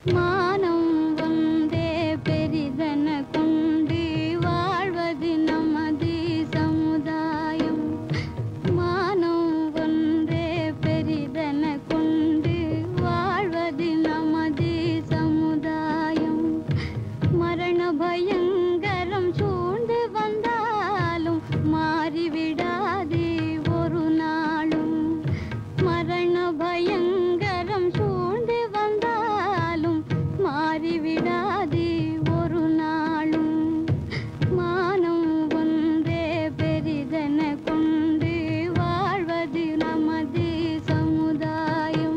மானம் வந்தே பெரிதன கொண்டு வாழ்வது நமது சமுதாயம் மானம் வந்தே பெரிதன கொண்டு வாழ்வது நமது சமுதாயம் மரண பயங்கரம் சூழ்ந்து வந்தாலும் மாறிவிடாதே ஒரு நாளும் மரண பயங்கரம் சூழ்ந்து வந்தாலும் மாறிவிடாதே ஒரு நாளும் மானம் ஒன்றே பெரிதென கொண்டு வாழ்வது நமது சமுதாயம்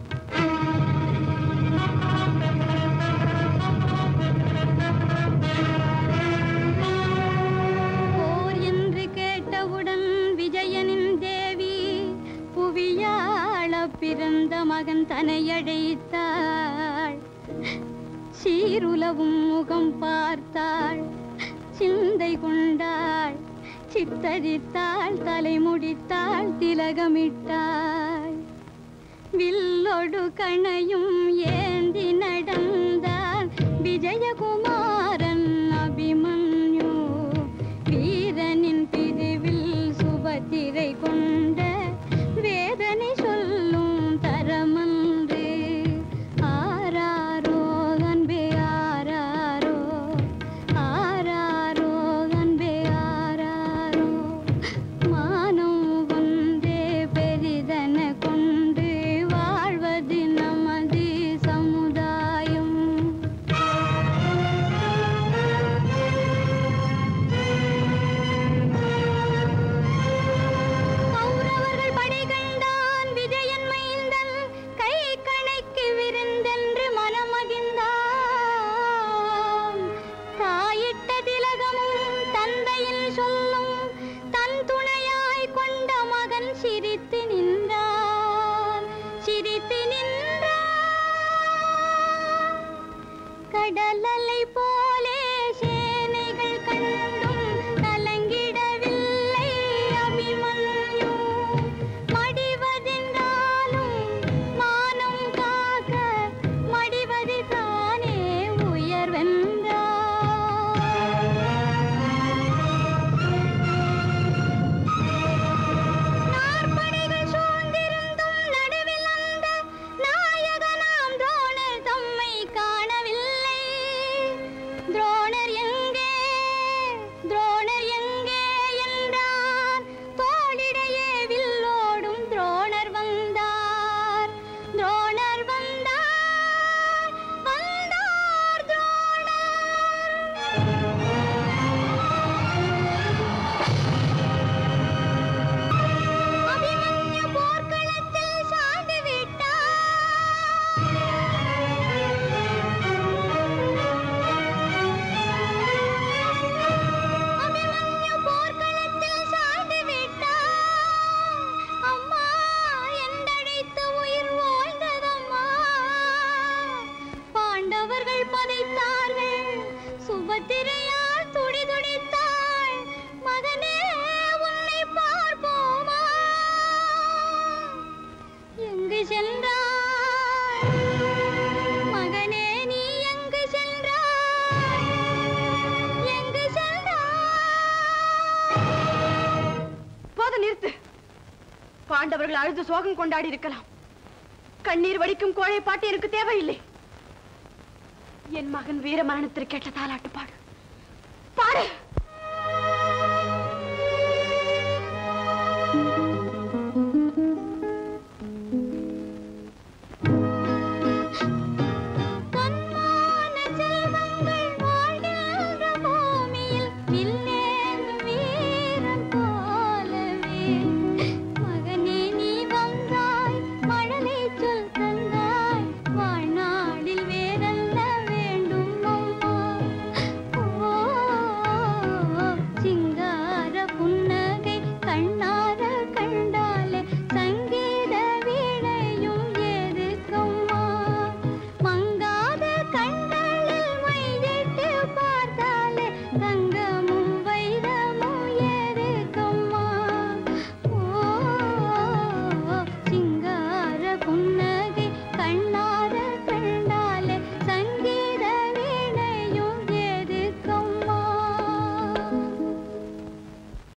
போர் என்று கேட்டவுடன் விஜயனின் தேவி புவியாள பிறந்த மகன் தன்னை அழைத்தாள் சீருலவும் முகம் பார்த்தாள் சிந்தை கொண்டாள் சித்தரித்தாள் தலை முடித்தாள் திலகமிட்டாள் வில்லொடு கணையும் ஏந்தி நடந்தான் விஜயகுமாரன் அபிமன்யு வீரனின் பிரிவில் சுபத்திரை கொண்ட வேதனை சொல்லும் தரமன்று ஆராரோ அன்பே ஆராரோ ஆராரோ அன்பே ஆராரோ மானம் ஒன்றே பெரிதென கொண்டு வாழ்வது நமது சமுதாயம் கௌரவர்கள் படை கண்டான் விஜயன் மைந்தன் கை கணைக்கு விருந்தென்று மனமகிழ்ந்தான் தாயிட்ட திலகமும் தந்தையின் சொல்லும் தன் துணையாய் கொண்ட மகன் சிரித்து நின்றான் சிரித்து நின்றான் கடலலை போலே சேனைகள் கண்டும் கலங்கிடவில்லை அபிமன்யு மடிவதென்றாலும் மானம் காக்க மடிவது தானே உயர்வென்றார் நாற்படைகள் சூழ்ந்திருந்தும் நடுவில் அந்த நாயகனாம் துரோணர் தம்மை காணவில்லை துரோணர் எங்கே துரோணர் எங்கே என்றான் தோளிடையே வில்லோடும் துரோணர் வந்தார் துரோணர் வந்தார் வந்தார் துரோணர் அபிமன்யு போர்க்களத்தில் சாய்ந்து விட்டார் அபிமன்யு போர்க்களத்தில் சாய்ந்து விட்டார் அம்மா என்றழைத்து உயிர் வாழ்ந்ததம்மா பாண்டவர்கள் பதைத்தார்கள் சுபத்திரையால் துடி துடித்தாள் மகனே உன்னை பார்ப்போமா எங்கு சென்றாய் மகனே நீ எங்கு சென்றாய் எங்கு சென்றாய் போது நிறுத்து பாண்டவர்கள் அழுது சோகம் கொண்டாடி இருக்கலாம் கண்ணீர் வடிக்கும் கோழை பாட்டு எனக்கு தேவையில்லை என் மகன் வீர மரணத்திற்கு கேட்ட தாலாட்டு பாடு பாடு